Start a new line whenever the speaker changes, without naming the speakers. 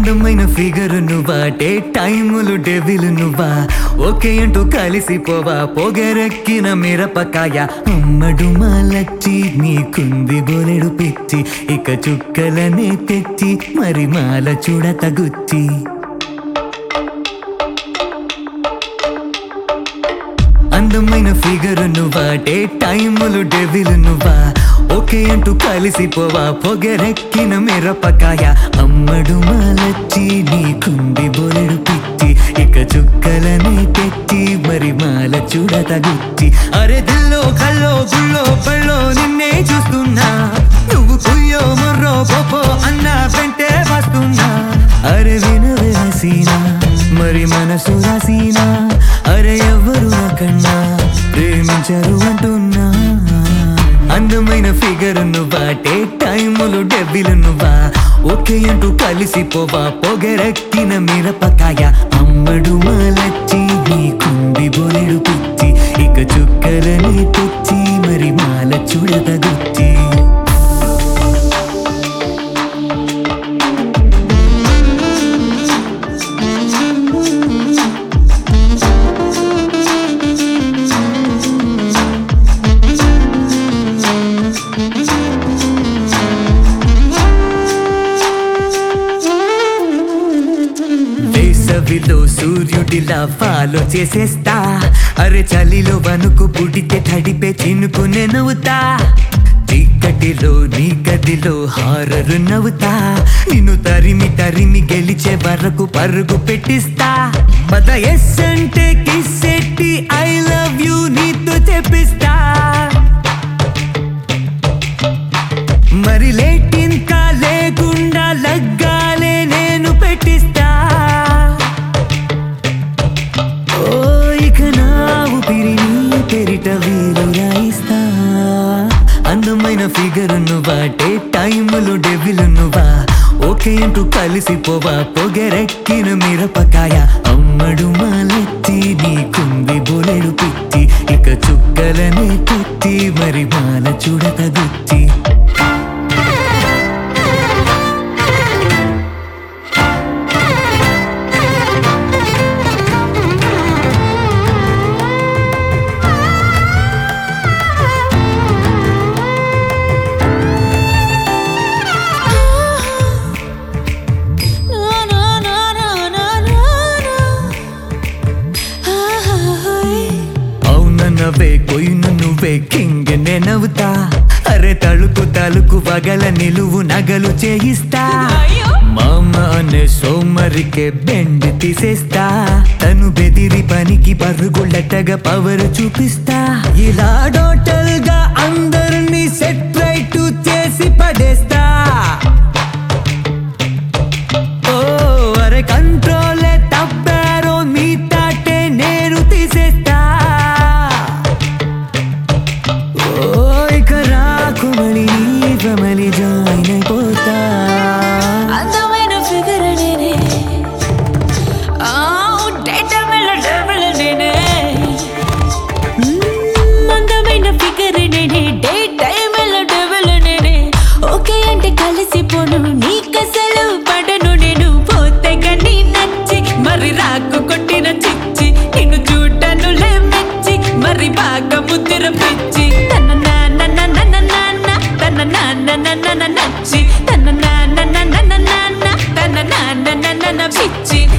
అందమైన ఫిగర్ నువ్వా డే టైములు డెవిల్ నువ్వా ఓకే అంటూ కలిసిపోవా పొగరెక్కిన మిరపకాయ అమ్మడు మాలచ్చి నీకుంది బోలెడు పిచ్చి ఇక చుక్కలనే తెచ్చి మరి మాల చూడ తగుచ్చి అందమైన ఫిగర్ నువ్వా డే టైములు డెవిల్ నువ్వా ఓకే అంటూ కలిసిపోవా పొగరెక్కిన మిరపకాయ అమ్మడు మాలచ్చి నీకుంది బోలెడు పిచ్చి ఇక చుక్కలనే తెచ్చి మరి మాల చూడ తగుచ్చి అరే దిల్లో కల్లో గుళ్ళో పళ్ళో నిన్నే చూస్తున్నా నువ్వు కుయ్యో ముర్రో పోపో అన్న వెంటే వస్తున్నా అరే వినవే హసీనా మరి మనసు రాసీనా అరే ఎవరు నాకన్నా ప్రేమించరు అంటున్నా అందమైన ఫిగర్ నువ్వా డే టైములు డెబ్బిలు నువ్వా ఓకే అంటూ కలిసిపోవా పొగరెక్కిన మిరపకాయ అమ్మడు మాలచ్చి నీకుంది బోలెడు పిచ్చి ఇక చుక్కలని తెచ్చి మరి మాల చూడతగుచ్చి వేసవిలో సూర్యుడిలా ఫాలో చేసేస్తా అరే చలిలో వణుకు పుడితే తడిపే చినుకునే నవ్వుతా చీకటిలో నీ గదిలో హారరు నవ్వుతా నిన్ను తరిమి తరిమి గెలిచే వరకు పరుగు పెట్టిస్తా పద ఎస్ అంటే కిస్ ఎట్టి ఐ లవ్ యూ నీతో చెప్పిస్తా మరి లేట్ ఇంకా లేకుండా లగ్గాలే నేను పెట్టిస్తా ఓ ఇక నా ఊపిరి నీ పెరిట వీలు రాయిస్తా అందమైన ఫిగర్ నువ్వా డే టైములు డెవిల్ నువ్వా ఓకే అంటూ కలిసిపోవా పొగరెక్కిన మిరపకాయ అమ్మడు మాలెత్తి నీకుంది బోలెడు పిచ్చి ఇక చుక్కలనే తెచ్చి మరి మాల చూడతగుచ్చి అవునన్నవే కొయ్యను నువ్వే కింగ్ నవ్వుతా అరే తలుకు తలుకు వగల నిలువు నగలు చేయిస్తా మామ అనే సోమరికే బెండ్ తీసేస్తా తను బెదిరి పనికి పరుగులటగా పవర్ చూపిస్తా ఇలా టోటల్ గా అందరినీ సెట్ రైట్ చేసి పడేస్తా ఓ అరే కంట్రోలే తప్పారో మీ తాటే నేను తీసేస్తా ఓ ఇక రాకు మళ్ళీ నీ ఫమలి జాయిన్ అయిపోతా
అందమైన ఫిగర్ నేనే ఆ డేటా మెల్ల డబుల్ నేనే మ్మ్, అందమైన ఫిగర్ నేనే డేటా మెల్ల డబుల్ నేనే ఓకే అంటే కలిసిపోను నీకసలు పడను నేను పోతే కానీ నచ్చి మరి రాకు కొట్టిన చిచ్చి నిన్ను చూడను మెచ్చి మరి బాగా ముద్ర పిచ్చి తన నాన్న నాన్న నాన్న తన నాన్న నాన్న నచ్చి తన నాన్న నాన్న నాన్న తన నాన్న నాన్న పిచ్చి